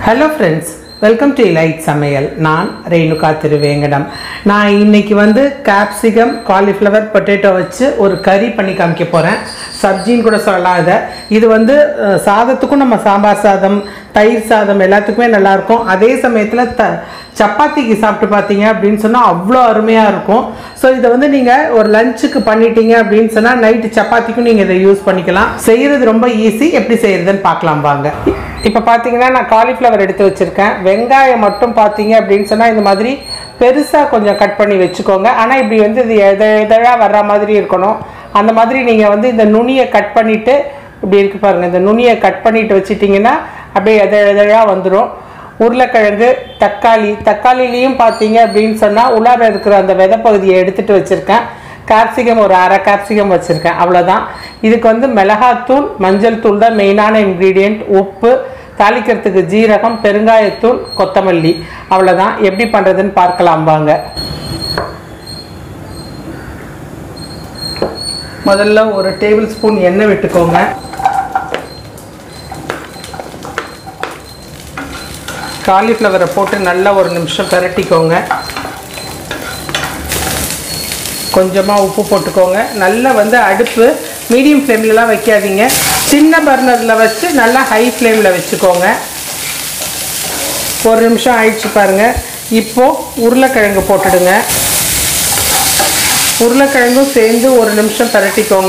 hello friends welcome to இலைட் சமையல் நான் ரேணுகா திருவேங்கடம் நான் இன்னைக்கு வந்து கேப்சிகம் காலிஃப்ளவர் பொட்டேட்டோ வச்சு ஒரு கறி பண்ணி காமிக்க போகிறேன் சப்ஜின்னு கூட சொல்லலாம் இதை இது வந்து அஹ், சாதத்துக்கும் நம்ம சாம்பார் சாதம் தயிர் சாதம் எல்லாத்துக்குமே நல்லாயிருக்கும் அதே சமயத்தில் த சப்பாத்திக்கு சாப்பிட்டு பார்த்தீங்க அப்படின்னு சொன்னால் அவ்வளோ அருமையாக இருக்கும் ஸோ இதை வந்து நீங்கள் ஒரு லஞ்சுக்கு பண்ணிட்டீங்க அப்படின்னு சொன்னால் நைட்டு சப்பாத்திக்கும் நீங்கள் இதை யூஸ் பண்ணிக்கலாம் செய்கிறது ரொம்ப ஈஸி எப்படி செய்கிறதுன்னு பார்க்கலாம் வாங்க இப்போ பார்த்தீங்கன்னா நான் காலிஃப்ளவர் எடுத்து வச்சுருக்கேன் வெங்காயம் மட்டும் பார்த்தீங்க அப்படின்னு சொன்னால் இந்த மாதிரி பெருசாக கொஞ்சம் கட் பண்ணி வச்சுக்கோங்க ஆனால் இப்படி வந்து இது எத எதழாக வர்ற மாதிரி இருக்கணும் அந்த மாதிரி நீங்கள் வந்து இந்த நுனியை கட் பண்ணிவிட்டு இப்படி இருக்கு பாருங்கள் இந்த நுனியை கட் பண்ணிட்டு வச்சிட்டிங்கன்னா அப்படியே எத எதழாக வந்துடும் உருளைக்கிழங்கு தக்காளி தக்காளிலையும் பார்த்தீங்க அப்படின்னு சொன்னால் உள்ளார இருக்கிற அந்த விதை பகுதியை எடுத்துகிட்டு வச்சுருக்கேன் கேப்சிகம் ஒரு அரை கேப்சிகம் வச்சுருக்கேன் அவ்வளோதான் இதுக்கு வந்து மிளகாத்தூள் மஞ்சள் தூள் தான் மெயினான இன்க்ரீடியண்ட் உப்பு தாளிக்கிறதுக்கு ஜீரகம் பெருங்காயத்தூள் கொத்தமல்லி அவ்வளோதான் எப்படி பண்ணுறதுன்னு பார்க்கலாம் வாங்க முதல்ல ஒரு டேபிள் ஸ்பூன் எண்ணெய் விட்டுக்கோங்க காலிஃப்ளவரை போட்டு நல்லா ஒரு நிமிஷம் பிரட்டிக்கோங்க கொஞ்சமாக உப்பு போட்டுக்கோங்க நல்லா வந்து அடுப்பு மீடியம் ஃப்ளேம்லலாம் வைக்காதீங்க சின்ன பர்னரில் வச்சு நல்லா ஹை ஃப்ளேமில் வச்சுக்கோங்க ஒரு நிமிஷம் ஆயிடுச்சு பாருங்கள் இப்போது உருளைக்கிழங்கு போட்டுடுங்க உருளைக்கிழங்கும் சேர்ந்து ஒரு நிமிஷம் பரட்டிக்கோங்க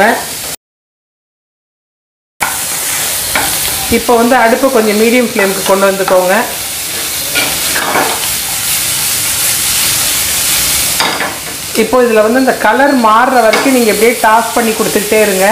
இப்போ வந்து அடுப்பு கொஞ்சம் மீடியம் ஃப்ளேமுக்கு கொண்டு வந்துக்கோங்க இப்போ இதில் வந்து இந்த கலர் மாறுற வரைக்கும் நீங்கள் அப்படியே டாஸ் பண்ணி கொடுத்துக்கிட்டே இருங்க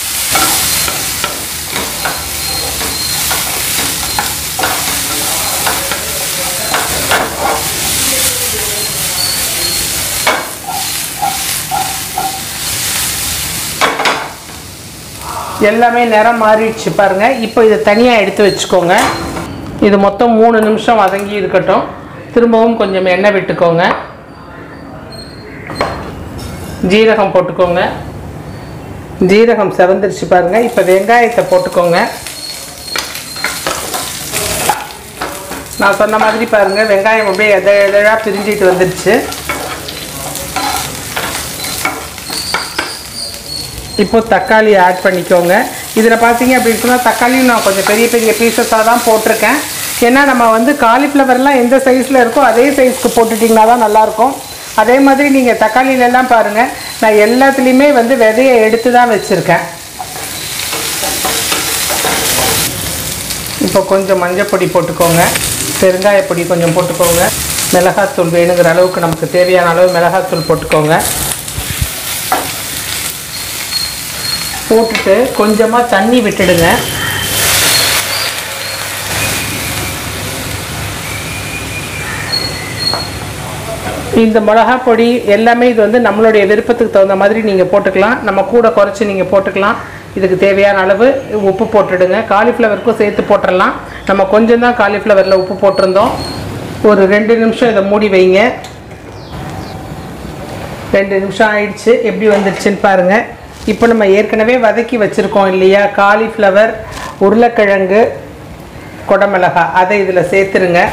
எல்லாமே நிறம் மாறிடுச்சு பாருங்க இப்போ இதை தனியாக எடுத்து வச்சுக்கோங்க இது மொத்தம் மூணு நிமிஷம் வதங்கி இருக்கட்டும் திரும்பவும் கொஞ்சம் எண்ணெய் விட்டுக்கோங்க ஜீரகம் போட்டுக்கோங்க ஜீரகம் செவந்துருச்சு பாருங்க இப்போ வெங்காயத்தை போட்டுக்கோங்க நான் சொன்ன மாதிரி பாருங்க வெங்காயம் அப்படியே எத எதழா பிரிஞ்சிட்டு வந்துருச்சு இப்போ தக்காளி ஆட் பண்ணிக்கோங்க இதில் பார்த்தீங்க அப்படின்னு சொன்னால் தக்காளியும் நான் கொஞ்சம் பெரிய பெரிய பீசஸாக தான் போட்டிருக்கேன் ஏன்னா நம்ம வந்து காலிஃப்ளவர்லாம் எந்த சைஸில் இருக்கோ அதே சைஸ்க்கு போட்டுட்டிங்கன்னா தான் நல்லாயிருக்கும் அதே மாதிரி நீங்கள் தக்காளியிலலாம் பாருங்கள் நான் எல்லாத்துலேயுமே வந்து விதையை எடுத்து தான் வச்சுருக்கேன் இப்போ கொஞ்சம் மஞ்சள் பொடி போட்டுக்கோங்க பெருங்காய பொடி கொஞ்சம் போட்டுக்கோங்க மிளகாத்தூள் வேணுங்கிற அளவுக்கு நமக்கு தேவையான அளவு மிளகாத்தூள் போட்டுக்கோங்க போட்டுட்டு கொஞ்சமாக தண்ணி விட்டுடுங்க இந்த மிளகா பொடி எல்லாமே இது வந்து நம்மளுடைய விருப்பத்துக்கு தகுந்த மாதிரி நீங்கள் போட்டுக்கலாம் நம்ம கூட குறைச்சி நீங்கள் போட்டுக்கலாம் இதுக்கு தேவையான அளவு உப்பு போட்டுடுங்க காலிஃப்ளவருக்கும் சேர்த்து போட்டுடலாம் நம்ம கொஞ்சம் தான் காலிஃப்ளவரில் உப்பு போட்டிருந்தோம் ஒரு ரெண்டு நிமிஷம் இதை மூடி வைங்க ரெண்டு நிமிஷம் ஆயிடுச்சு எப்படி வந்துடுச்சுன்னு பாருங்கள் இப்போ நம்ம ஏற்கனவே வதக்கி வச்சுருக்கோம் இல்லையா காலிஃப்ளவர் உருளைக்கிழங்கு குடமிளகா அதை இதில் சேர்த்துருங்க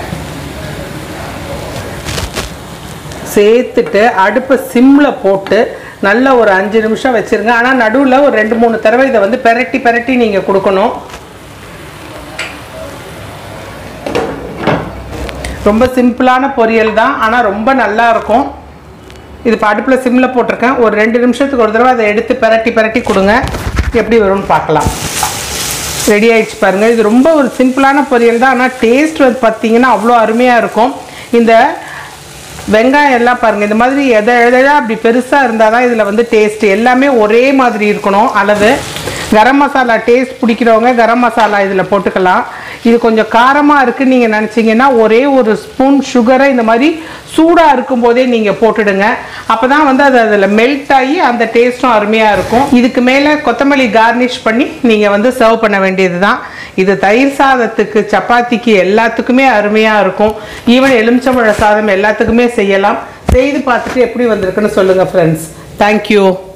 சேர்த்துட்டு அடுப்பை சிம்மில் போட்டு நல்ல ஒரு அஞ்சு நிமிஷம் வச்சுருங்க ஆனால் நடுவில் ஒரு ரெண்டு மூணு தடவை இதை வந்து பெரட்டி பெரட்டி நீங்கள் கொடுக்கணும் ரொம்ப சிம்பிளான பொரியல் தான் ஆனால் ரொம்ப நல்லா இருக்கும் இது இப்போ அடுப்பில் சிம்மில் போட்டிருக்கேன் ஒரு ரெண்டு நிமிஷத்துக்கு ஒரு தடவை அதை எடுத்து பெரட்டி பெரட்டி கொடுங்க எப்படி வரும்னு பார்க்கலாம் ரெடி ஆயிடுச்சு பாருங்கள் இது ரொம்ப ஒரு சிம்பிளான பொரியல் தான் ஆனால் டேஸ்ட் வந்து பார்த்தீங்கன்னா அவ்வளோ அருமையாக இருக்கும் இந்த வெங்காயம் எல்லாம் பாருங்கள் இந்த மாதிரி எதை எதழா அப்படி பெருசாக இருந்தால் தான் இதில் வந்து டேஸ்ட் எல்லாமே ஒரே மாதிரி இருக்கணும் அளவு கரம் மசாலா டேஸ்ட் பிடிக்கிறவங்க கரம் மசாலா இதில் போட்டுக்கலாம் இது கொஞ்சம் காரமாக இருக்குன்னு நீங்கள் நினச்சிங்கன்னா ஒரே ஒரு ஸ்பூன் சுகரை இந்த மாதிரி சூடாக இருக்கும்போதே நீங்கள் போட்டுடுங்க அப்போ தான் வந்து அது அதில் மெல்ட் ஆகி அந்த டேஸ்ட்டும் அருமையாக இருக்கும் இதுக்கு மேலே கொத்தமல்லி கார்னிஷ் பண்ணி நீங்கள் வந்து சர்வ் பண்ண வேண்டியது தான் இது தயிர் சாதத்துக்கு சப்பாத்திக்கு எல்லாத்துக்குமே அருமையாக இருக்கும் ஈவன் எலுமிச்சம்பழ சாதம் எல்லாத்துக்குமே செய்யலாம் செய்து பார்த்துட்டு எப்படி வந்திருக்குன்னு சொல்லுங்கள் ஃப்ரெண்ட்ஸ் தேங்க்யூ